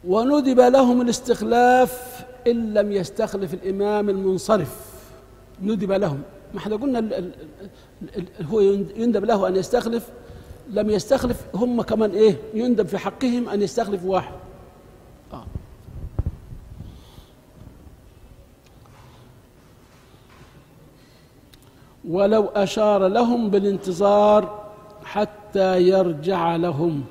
وندب لهم الاستخلاف إن لم يستخلف الإمام المنصرف ندب لهم ما احنا قلنا ال ال ال هو يندب له أن يستخلف لم يستخلف هم كمان إيه يندب في حقهم أن يستخلفوا واحد آه. ولو أشار لهم بالانتظار حتى يرجع لهم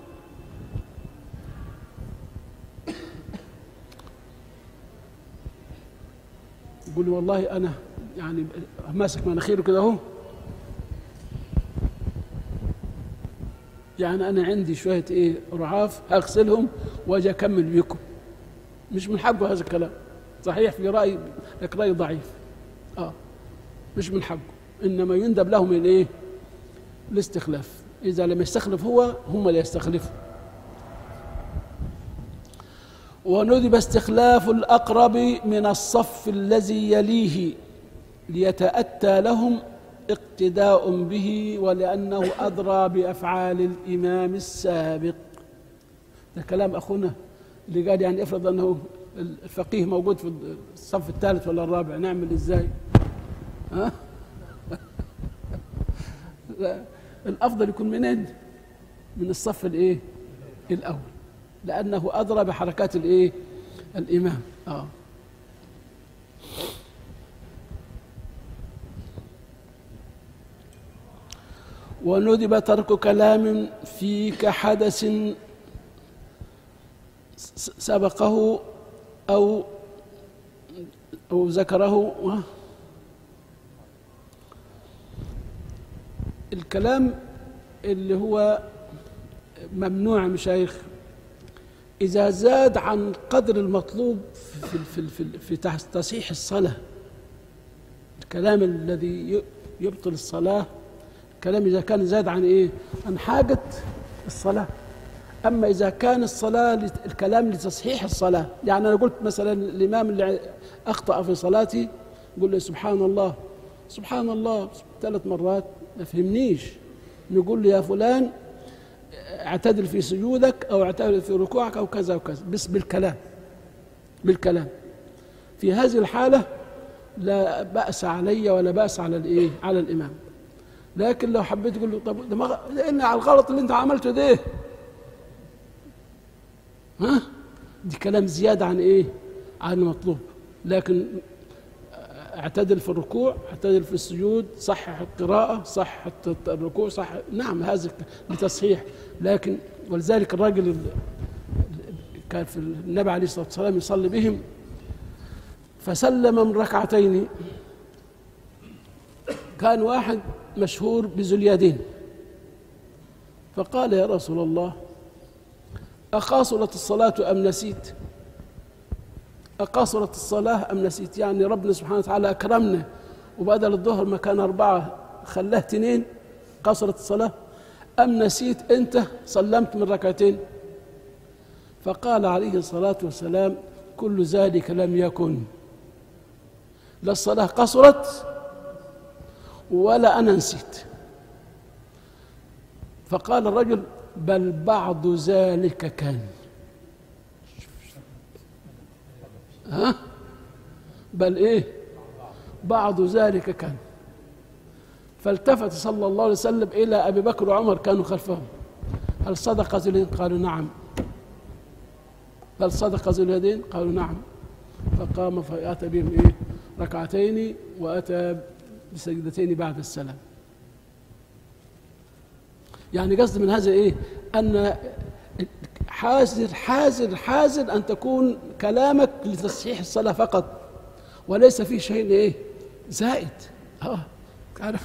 يقول لي والله أنا يعني ماسك مناخيره كده أهو يعني أنا عندي شوية إيه رعاف أغسلهم وأجي أكمل بيكم مش من حقه هذا الكلام صحيح في رأي لك رأي ضعيف آه مش من حقه إنما يندب لهم الإيه الاستخلاف إذا لم يستخلف هو هم اللي يستخلفوا وندب استخلاف الأقرب من الصف الذي يليه ليتأتى لهم اقتداء به ولأنه أدرى بأفعال الإمام السابق ده كلام أخونا اللي قال يعني افرض أنه الفقيه موجود في الصف الثالث ولا الرابع نعمل إزاي ها؟ الأفضل يكون منين من الصف الإيه الأول لأنه أدرى بحركات الإيه الإمام آه. وندب ترك كلام في كحدث سبقه أو أو ذكره الكلام اللي هو ممنوع مشايخ إذا زاد عن قدر المطلوب في في في, في تصحيح الصلاة الكلام الذي يبطل الصلاة الكلام إذا كان زاد عن إيه؟ عن حاجة الصلاة أما إذا كان الصلاة الكلام لتصحيح الصلاة يعني أنا قلت مثلا الإمام اللي أخطأ في صلاتي يقول له سبحان الله سبحان الله ثلاث مرات ما فهمنيش نقول له يا فلان اعتدل في سجودك او اعتدل في ركوعك او كذا وكذا بس بالكلام بالكلام في هذه الحاله لا باس علي ولا باس على الايه على الامام لكن لو حبيت تقول له طب ده ما لان على الغلط اللي انت عملته ده ها دي كلام زياده عن ايه عن المطلوب لكن اعتدل في الركوع اعتدل في السجود صحح القراءة صحح الركوع صح نعم هذا لتصحيح لكن ولذلك الراجل كان في النبي عليه الصلاة والسلام يصلي بهم فسلم من ركعتين كان واحد مشهور بذو اليدين فقال يا رسول الله أقاصرت الصلاة أم نسيت أقصرت الصلاة أم نسيت يعني ربنا سبحانه وتعالى أكرمنا وبدل الظهر مكان أربعة خلاه اثنين قصرت الصلاة أم نسيت أنت سلمت من ركعتين فقال عليه الصلاة والسلام كل ذلك لم يكن لا الصلاة قصرت ولا أنا نسيت فقال الرجل بل بعض ذلك كان ها بل ايه بعض ذلك كان فالتفت صلى الله عليه وسلم الى ابي بكر وعمر كانوا خلفهم هل صدق ذو اليدين قالوا نعم هل صدق ذو اليدين قالوا نعم فقام فاتى بهم ايه ركعتين واتى بسجدتين بعد السلام يعني قصد من هذا ايه ان حاذر حاذر حاذر ان تكون كلامك لتصحيح الصلاه فقط وليس فيه شيء ايه زائد اه عارف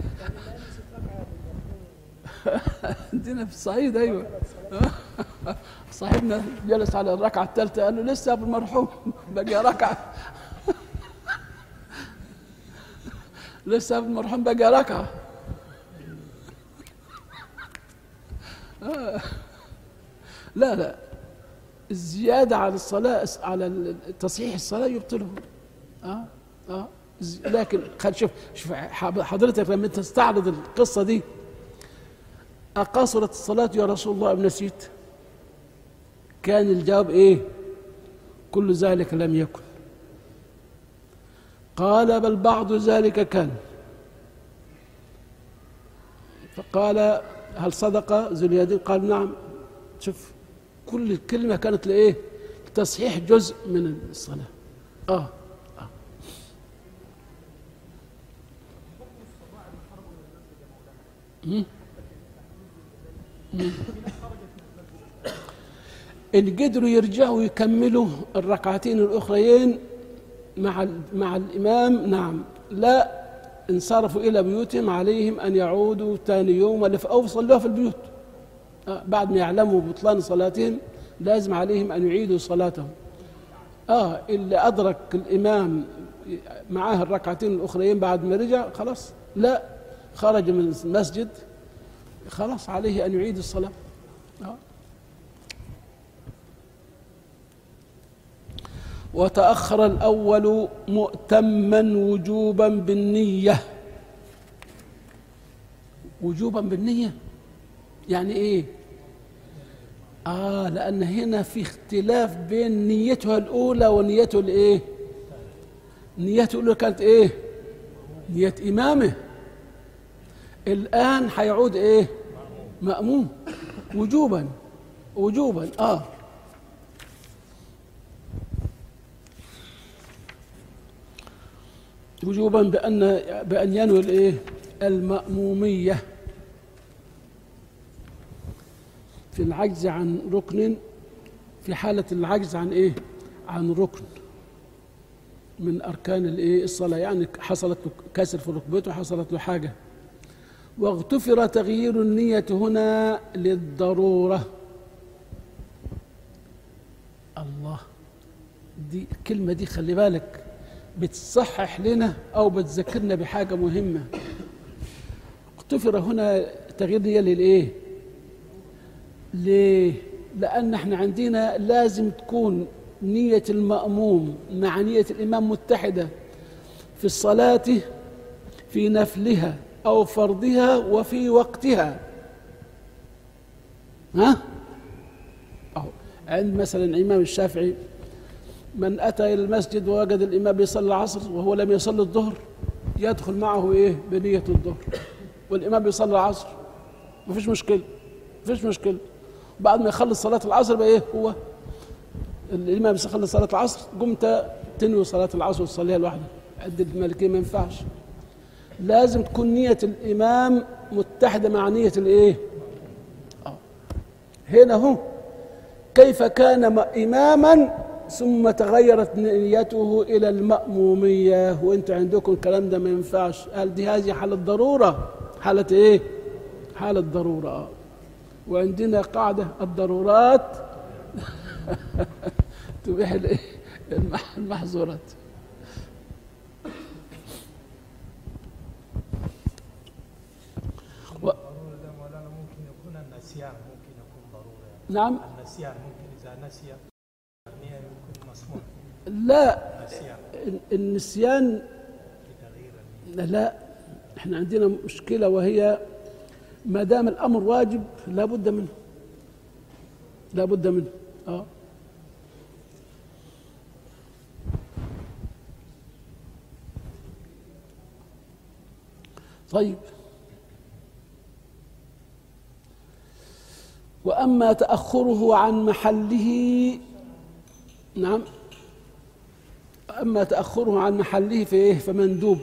عندنا في الصعيد ايوه صاحبنا جلس على الركعه الثالثه قال له لسه ابو المرحوم بقي ركعه لسه ابو المرحوم بقي ركعه آه. لا لا الزيادة على الصلاة على تصحيح الصلاة يبطله اه اه لكن خل شوف شوف حضرتك لما تستعرض القصة دي أقصرت الصلاة يا رسول الله أم نسيت؟ كان الجواب ايه كل ذلك لم يكن قال بل بعض ذلك كان فقال هل صدق ذو اليدين قال نعم شوف كل الكلمة كانت لإيه تصحيح جزء من الصلاة آه, آه. مم. مم. إن قدروا يرجعوا يكملوا الركعتين الأخريين مع مع الإمام نعم لا انصرفوا إلى بيوتهم عليهم أن يعودوا ثاني يوم ولا أو يصلوها في البيوت آه بعد ما يعلموا بطلان صلاتهم لازم عليهم أن يعيدوا صلاتهم آه اللي أدرك الإمام معاه الركعتين الأخرين بعد ما رجع خلاص لا خرج من المسجد خلاص عليه أن يعيد الصلاة آه. وتأخر الأول مؤتما وجوبا بالنية وجوبا بالنية يعني إيه؟ آه لأن هنا في اختلاف بين نيتها الأولى ونيته الإيه؟ نيته الأولى كانت إيه؟ نية إمامه الآن حيعود إيه؟ مأموم وجوبا وجوبا آه وجوبا بأن بأن ينوي الإيه؟ المأمومية في العجز عن ركن في حالة العجز عن إيه؟ عن ركن من أركان الإيه؟ الصلاة يعني حصلت له كسر في ركبته حصلت له حاجة واغتفر تغيير النية هنا للضرورة الله دي الكلمة دي خلي بالك بتصحح لنا أو بتذكرنا بحاجة مهمة اغتفر هنا تغيير نية للإيه؟ ليه؟ لأن احنا عندنا لازم تكون نية المأموم مع نية الإمام متحدة في الصلاة في نفلها أو فرضها وفي وقتها ها؟ أهو عند مثلا الإمام الشافعي من أتى إلى المسجد ووجد الإمام يصلي العصر وهو لم يصلي الظهر يدخل معه إيه بنية الظهر والإمام يصلي العصر مفيش مشكلة مفيش مشكلة بعد ما يخلص صلاة العصر بقى إيه هو الإمام يخلص صلاة العصر قمت تنوي صلاة العصر وتصليها لوحدك عند المالكية ما ينفعش لازم تكون نية الإمام متحدة مع نية الإيه؟ آه. هنا هو كيف كان إماما ثم تغيرت نيته إلى المأمومية وأنتوا عندكم الكلام ده ما ينفعش قال دي هذه حالة ضرورة حالة إيه؟ حالة ضرورة آه. وعندنا قاعدة الضرورات تبيح الإيه؟ المحظورات مولانا ممكن يكون النسيان ممكن يكون ضرورة يعني. نعم النسيان ممكن إذا نسي النية يكون مسموح لا نسيان النسيان بتغيير النية لا, لا احنا عندنا مشكلة وهي ما دام الأمر واجب لا بد منه لا بد منه اه طيب وأما تأخره عن محله نعم أما تأخره عن محله فإيه فمندوب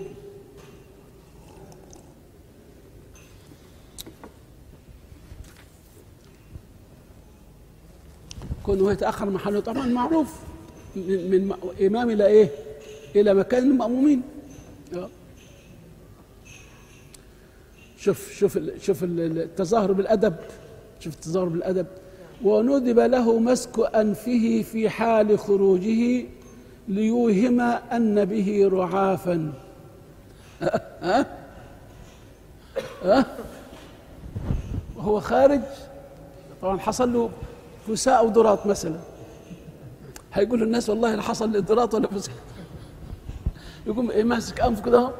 كونه يتأخر محله طبعا معروف من, من إمام إلى إيه إلى مكان المأمومين آه. شوف شوف ال- شوف ال- التظاهر بالأدب شوف التظاهر بالأدب وندب له مسك أنفه في حال خروجه ليوهم أن به رعافا ها ها وهو خارج طبعا حصل له فساء أو ضراط مثلا هيقول للناس والله لا حصل لي ضراط ولا فساء يقوم ايه ماسك انفه كده اهو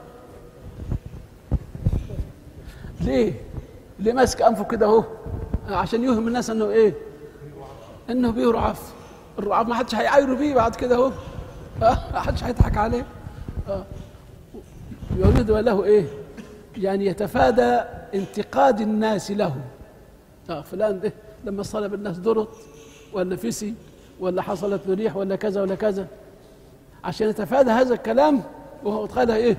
ليه؟ ليه ماسك انفه كده اهو؟ عشان يوهم الناس انه ايه؟ انه بيه رعاف الرعاف ما حدش هيعايروا بيه بعد كده اهو آه، ما حدش هيضحك عليه آه. يريد له ايه يعني يتفادى انتقاد الناس له اه فلان ده لما صلب الناس درط ولا فسي ولا حصلت له ريح ولا كذا ولا كذا عشان يتفادى هذا الكلام وهو ادخلها ايه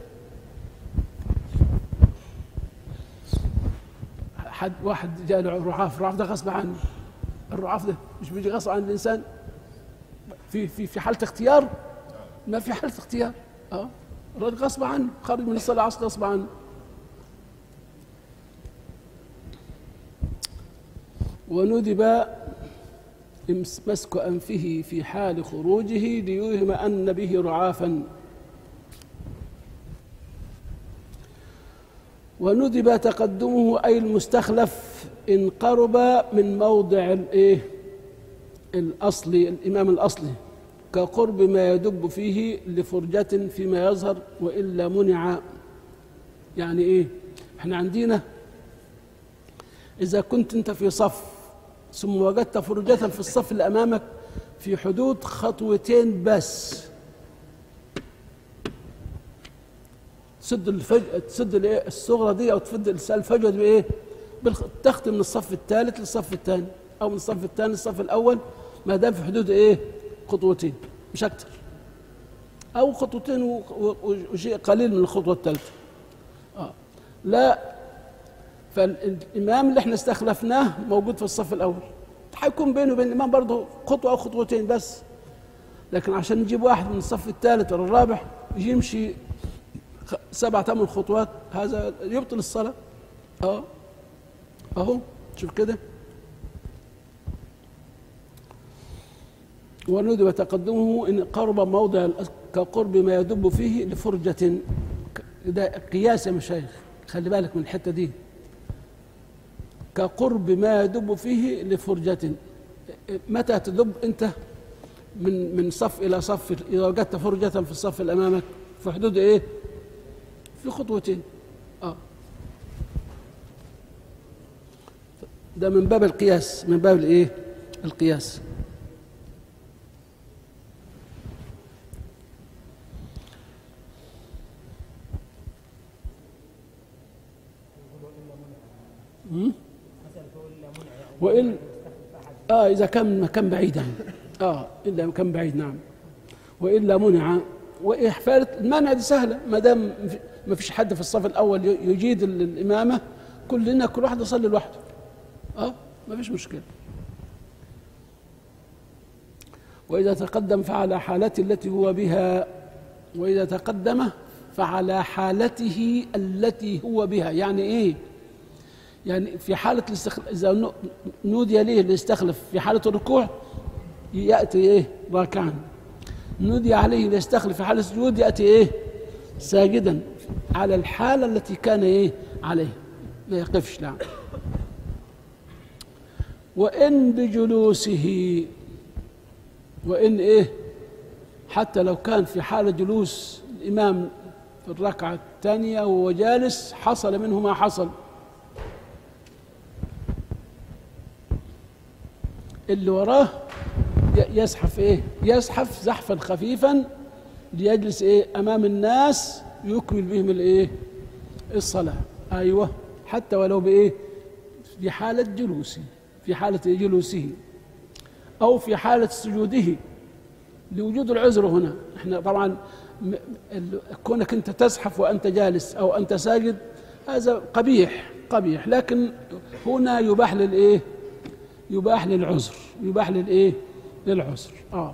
حد واحد جاء له رعاف الرعاف ده غصب عنه الرعاف ده مش بيجي غصب عن الانسان في في في حاله اختيار ما في حاله اختيار اه الراجل غصب عنه خرج من الصلاه العصر غصب عنه وندب مسك أنفه في حال خروجه ليوهم أن به رعافا وندب تقدمه أي المستخلف إن قرب من موضع الإيه الأصلي الإمام الأصلي كقرب ما يدب فيه لفرجة فيما يظهر وإلا منع يعني إيه إحنا عندنا إذا كنت أنت في صف ثم وجدت فرجة في الصف اللي أمامك في حدود خطوتين بس تسد الفج... تسد الايه الصغرى دي او تفد الفجوه دي بايه؟ بالخ... تختم من الصف الثالث للصف الثاني او من الصف الثاني للصف الاول ما دام في حدود ايه؟ خطوتين مش اكثر او خطوتين و... و... وشيء قليل من الخطوه الثالثه اه لا فالامام اللي احنا استخلفناه موجود في الصف الاول هيكون بينه وبين الامام برضه خطوه او خطوتين بس لكن عشان نجيب واحد من الصف الثالث ولا الرابع يمشي سبع ثمان خطوات هذا يبطل الصلاه اه اهو شوف كده وندب تقدمه ان قرب موضع كقرب ما يدب فيه لفرجه ده قياس يا مشايخ خلي بالك من الحته دي كقرب ما يدب فيه لفرجة متى تدب أنت من من صف إلى صف إذا وجدت فرجة في الصف اللي أمامك في حدود إيه؟ في خطوتين آه ده من باب القياس من باب الإيه؟ القياس امم وإن آه إذا كان مكان بعيدا آه إلا مكان بعيد نعم وإلا منع وإحفالة المانع دي سهلة ما دام ما فيش حد في الصف الأول يجيد الإمامة كلنا كل واحد يصلي لوحده آه ما فيش مشكلة وإذا تقدم فعلى حالته التي هو بها وإذا تقدم فعلى حالته التي هو بها يعني إيه يعني في حالة الاستخلاف إذا نودي ليه ليستخلف في حالة الركوع يأتي إيه راكعا نودي عليه ليستخلف في حالة السجود يأتي إيه ساجدا على الحالة التي كان إيه عليه ما يقفش لا وإن بجلوسه وإن إيه حتى لو كان في حالة جلوس الإمام في الركعة الثانية وهو جالس حصل منه ما حصل اللي وراه يزحف ايه يزحف زحفا خفيفا ليجلس ايه امام الناس يكمل بهم الايه الصلاه ايوه حتى ولو بايه في حاله جلوسه في حاله جلوسه او في حاله سجوده لوجود العذر هنا احنا طبعا كونك انت تزحف وانت جالس او انت ساجد هذا قبيح قبيح لكن هنا يباح للايه يباح للعذر يباح للايه للعذر اه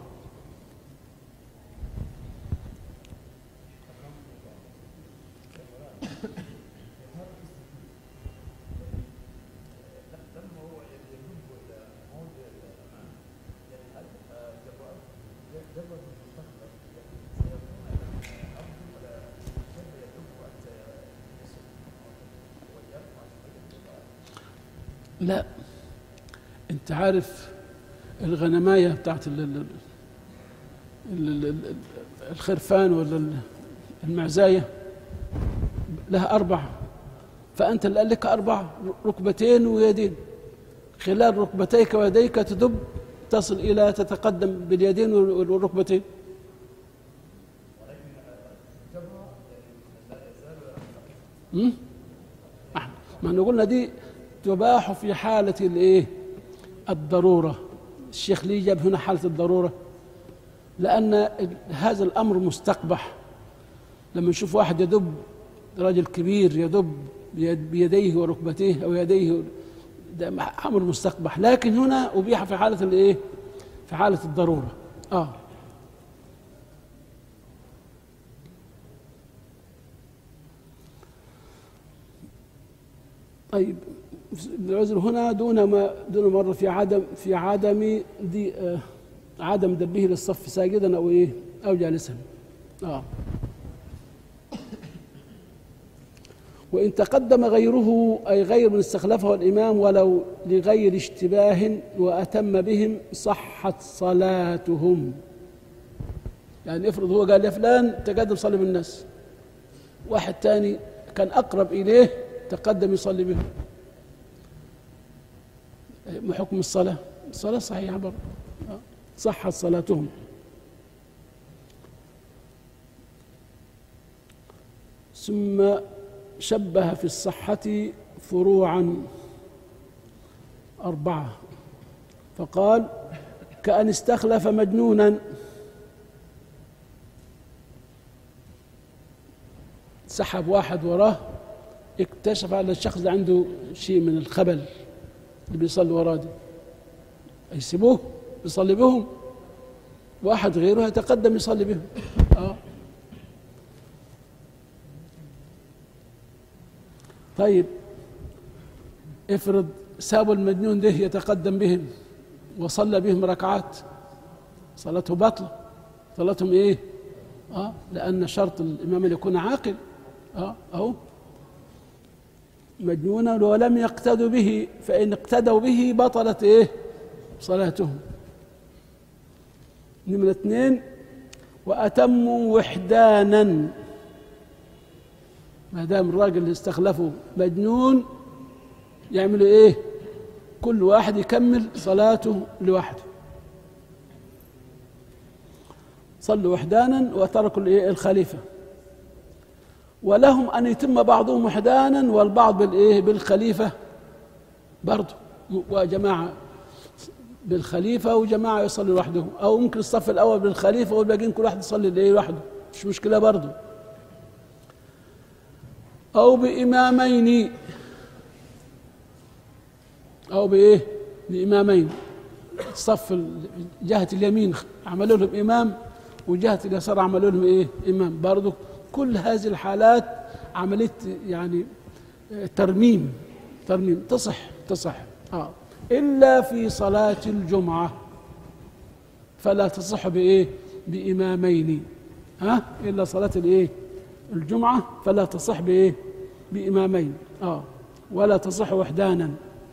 لا انت عارف الغنمايه بتاعت ال ال ال ال الخرفان ولا المعزايه لها اربع فانت اللي قال لك اربع ركبتين ويدين خلال ركبتيك ويديك تدب تصل إلى تتقدم باليدين والركبتين مم؟ ما احنا قلنا دي تباح في حالة الايه الضرورة الشيخ ليه جاب هنا حالة الضرورة لأن ال- هذا الأمر مستقبح لما نشوف واحد يدب رجل كبير يدب بيد- بيديه وركبتيه أو يديه ده أمر مستقبح لكن هنا أبيح في حالة الإيه في حالة الضرورة آه طيب العذر هنا دون ما دون مرة في عدم في عدم دي آه عدم دبه للصف ساجدا او ايه او جالسا اه وإن تقدم غيره أي غير من استخلفه الإمام ولو لغير اشتباه وأتم بهم صحت صلاتهم يعني افرض هو قال يا فلان تقدم صلي بالناس واحد تاني كان أقرب إليه تقدم يصلي بهم ما حكم الصلاة الصلاة صحيحة برضه آه. صحت صلاتهم ثم شبه في الصحة فروعا أربعة فقال كأن استخلف مجنونا سحب واحد وراه اكتشف على الشخص ده عنده شيء من الخبل اللي بيصلي وراه ده يسيبوه يصلي بهم واحد غيره يتقدم يصلي بهم آه. طيب افرض سابوا المجنون ده يتقدم بهم وصلى بهم ركعات صلاته باطلة صلاتهم ايه اه لان شرط الامام ان يكون عاقل اه اهو مجنونا ولم يقتدوا به فان اقتدوا به بطلت ايه صلاتهم نمرة اثنين وأتموا وحدانا ما دام الراجل اللي استخلفه مجنون يعملوا ايه كل واحد يكمل صلاته لوحده صلوا وحدانا وتركوا الايه الخليفه ولهم ان يتم بعضهم وحدانا والبعض بالايه بالخليفه برضه وجماعه بالخليفه وجماعه يصلي لوحدهم او ممكن الصف الاول بالخليفه والباقيين كل واحد يصلي الايه لوحده مش مشكله برضه أو بإمامين أو بإيه؟ بإمامين صف جهة اليمين عملوا لهم إمام وجهة اليسار عملوا لهم إيه؟ إمام برضو كل هذه الحالات عملية يعني ترميم ترميم تصح تصح آه. إلا في صلاة الجمعة فلا تصح بإيه؟ بإمامين ها؟ إلا صلاة الإيه؟ الجمعة فلا تصح بإيه؟ بإمامين آه ولا تصح وحدانا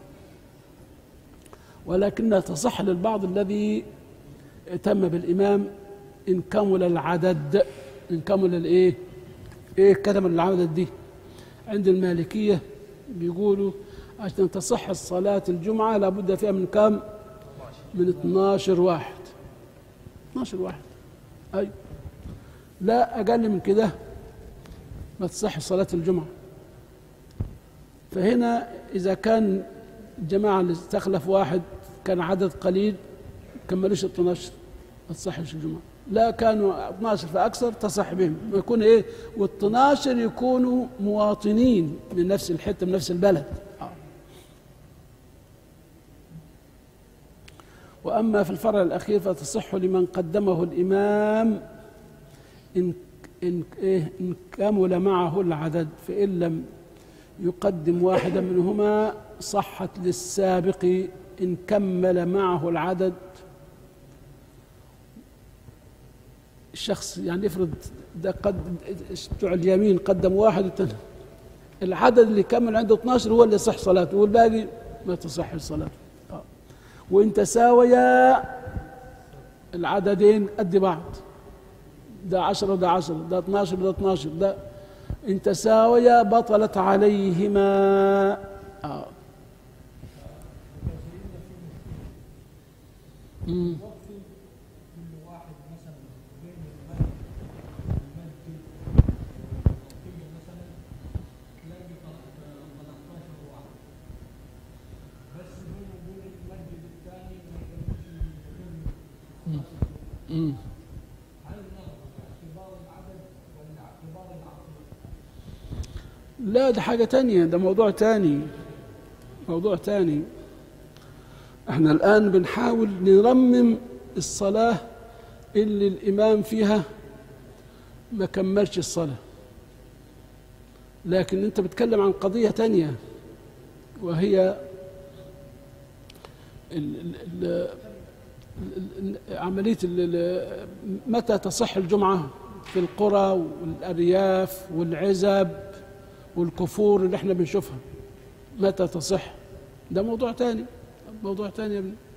ولكنها تصح للبعض الذي تم بالإمام إن كمل العدد إن كمل الإيه؟ إيه كتم العدد دي عند المالكية بيقولوا عشان تصح الصلاة الجمعة لابد فيها من كم؟ من 12 واحد 12 واحد أي لا أقل من كده ما تصح صلاة الجمعة فهنا إذا كان الجماعة اللي استخلف واحد كان عدد قليل كملوش 12 ما تصحش الجمعة لا كانوا 12 فأكثر تصح بهم يكون إيه وال12 يكونوا مواطنين من نفس الحتة من نفس البلد وأما في الفرع الأخير فتصح لمن قدمه الإمام إن إن إيه إن كمل معه العدد فإن لم يقدم واحدا منهما صحت للسابق إن كمل معه العدد الشخص يعني افرض ده قد بتوع اليمين قدم واحد والتاني العدد اللي كمل عنده 12 هو اللي يصح صلاته والباقي ما تصح صلاته آه. وإن تساويا العددين قد بعض ده عشرة وده عشرة ده 12 ده 12 ده إن تساويا بطلت عليهما آه. مم. وقف كل واحد مثلا بين المسجد المسجد والبقية مثلا تلاقي 13 واحد بس بينه وبين المسجد الثاني ما يقدرش مم. هل نظر باعتبار العدد ولا اعتبار العقل؟ لا ده حاجة تانية ده موضوع تاني موضوع تاني احنا الآن بنحاول نرمم الصلاة اللي الإمام فيها ما كملش الصلاة لكن أنت بتكلم عن قضية تانية وهي ال ال ال ال- ال- عملية ال- ال- متى تصح الجمعة في القرى والأرياف والعزب والكفور اللي احنا بنشوفها متى تصح ده موضوع تاني موضوع تاني يا ابني